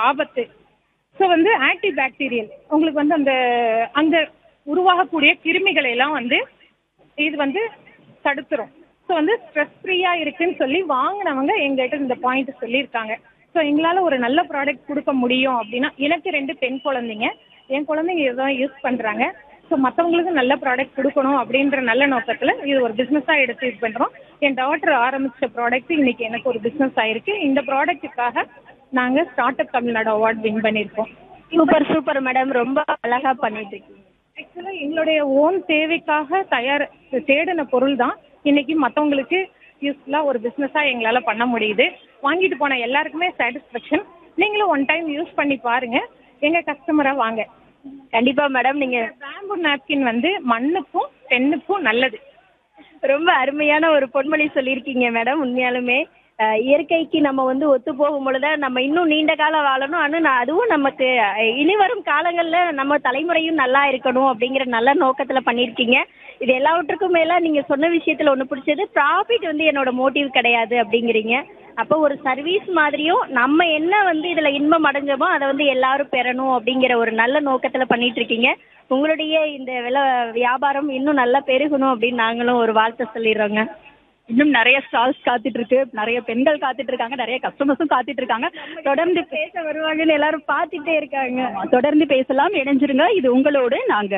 ஆபத்து ஸோ வந்து anti bacterial உங்களுக்கு வந்து அந்த அங்க உருவாகக்கூடிய கிருமிகளை எல்லாம் வந்து இது வந்து தடுத்துரும் ஸோ வந்து ஸ்ட்ரெஸ் ஃப்ரீயா இருக்குன்னு சொல்லி வாங்கினவங்க எங்ககிட்ட இந்த பாயிண்ட் சொல்லியிருக்காங்க ஸோ எங்களால ஒரு நல்ல ப்ராடக்ட் கொடுக்க முடியும் அப்படின்னா எனக்கு ரெண்டு பெண் குழந்தைங்க என் குழந்தைங்க இதுதான் யூஸ் பண்றாங்க ஸோ மற்றவங்களுக்கு நல்ல ப்ராடக்ட் கொடுக்கணும் அப்படின்ற நல்ல நோக்கத்தில் இது ஒரு பிஸ்னஸாக எடுத்து இது பண்ணுறோம் என் டாக்டர் ஆரம்பிச்ச ப்ராடக்ட் இன்னைக்கு எனக்கு ஒரு பிஸ்னஸ் ஆயிருக்கு இந்த ப்ராடக்ட்டுக்காக நாங்கள் start up Tamil Nadu award win பண்ணியிருக்கோம் சூப்பர் சூப்பர் மேடம் ரொம்ப அழகா பண்ணிட்டு இருக்கீங்க ஆக்சுவலாக எங்களுடைய ஓன் தேவைக்காக தயார் தேடின பொருள் தான் இன்னைக்கு மற்றவங்களுக்கு யூஸ்ஃபுல்லாக ஒரு பிஸ்னஸாக எங்களால் பண்ண முடியுது வாங்கிட்டு போன எல்லாருக்குமே சாட்டிஸ்ஃபேக்ஷன் நீங்களும் ஒன் டைம் யூஸ் பண்ணி பாருங்க எங்கள் கஸ்டமராக வாங்க கண்டிப்பா மேடம் நீங்க பேம்பு நாப்கின் வந்து மண்ணுக்கும் பெண்ணுக்கும் நல்லது ரொம்ப அருமையான ஒரு பொன்மொழி சொல்லியிருக்கீங்க மேடம் உண்மையாலுமே அஹ், இயற்கைக்கு நம்ம வந்து ஒத்து போகும் பொழுது நம்ம இன்னும் நீண்ட காலம் வாழணும் ஆனால் நான் அதுவும் நமக்கு அஹ், இனி வரும் காலங்கள்ல நம்ம தலைமுறையும் நல்லா இருக்கணும் அப்படிங்கிற நல்ல நோக்கத்துல பண்ணியிருக்கீங்க இது எல்லாவற்றுக்கும் மேல நீங்க சொன்ன விஷயத்துல ஒண்ணு பிடிச்சது ப்ராஃபிட் வந்து என்னோட மோட்டிவ் கிடையாது அப்படிங்கிறீங்க அப்போ ஒரு சர்வீஸ் மாதிரியும் நம்ம என்ன வந்து இதுல இன்பம் அடைஞ்சோமோ அதை வந்து எல்லாரும் பெறணும் அப்படிங்கிற ஒரு நல்ல நோக்கத்துல பண்ணிட்டு இருக்கீங்க உங்களுடைய இந்த வில வியாபாரம் இன்னும் நல்லா பெருகணும் அப்படின்னு நாங்களும் ஒரு வாழ்த்து சொல்லிடுறோங்க இன்னும் நிறைய ஸ்டால்ஸ் காத்துட்டு இருக்கு நிறைய பெண்கள் காத்துட்டு இருக்காங்க நிறைய கஸ்டமர்ஸும் காத்துட்டு இருக்காங்க தொடர்ந்து பேச வருவாங்கன்னு எல்லாரும் பார்த்துட்டே இருக்காங்க தொடர்ந்து பேசலாம் இணைஞ்சிருங்க இது உங்களோடு நாங்க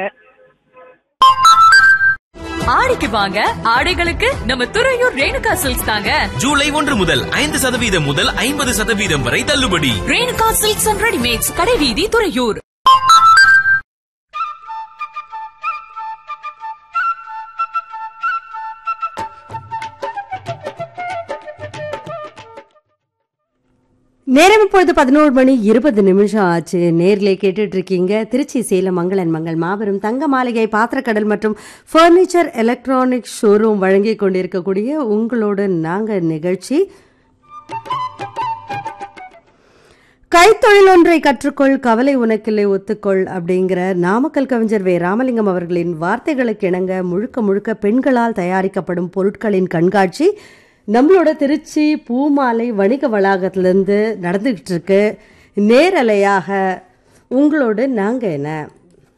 ஆடிக்கு வாங்க ஆடைகளுக்கு நம்ம துறையூர் ரேணுகா சில்க்ஸ் தாங்க ஜூலை ஒன்று முதல் ஐந்து சதவீதம் முதல் ஐம்பது சதவீதம் வரை தள்ளுபடி ரேணுகா சில்க்ஸ் அண்ட் ரெடிமேட்ஸ் கடைவீதி துறையூர் நேரம் இப்பொழுது பதினோரு மணி இருபது நிமிஷம் ஆச்சு நேர்ல கேட்டுட்டு இருக்கீங்க திருச்சி சேலம் மங்களன் மங்கள் மாபெரும் தங்க மாளிகை பாத்திரக்கடல் மற்றும் ஃபர்னிச்சர் எலக்ட்ரானிக் ஷோரூம் வழங்கி கொண்டிருக்கக்கூடிய உங்களோட நாங்க நிகழ்ச்சி கைத்தொழில் ஒன்றை கற்றுக்கொள் கவலை உனக்கில்லை ஒத்துக்கொள் அப்படிங்கிற நாமக்கல் கவிஞர் வே ராமலிங்கம் அவர்களின் வார்த்தைகளுக்கு இணங்க முழுக்க முழுக்க பெண்களால் தயாரிக்கப்படும் பொருட்களின் கண்காட்சி நம்மளோட திருச்சி பூமாலை வணிக வளாகத்திலேருந்து நடந்துகிட்டு இருக்கு நேரலையாக உங்களோட நாங்கள் என்ன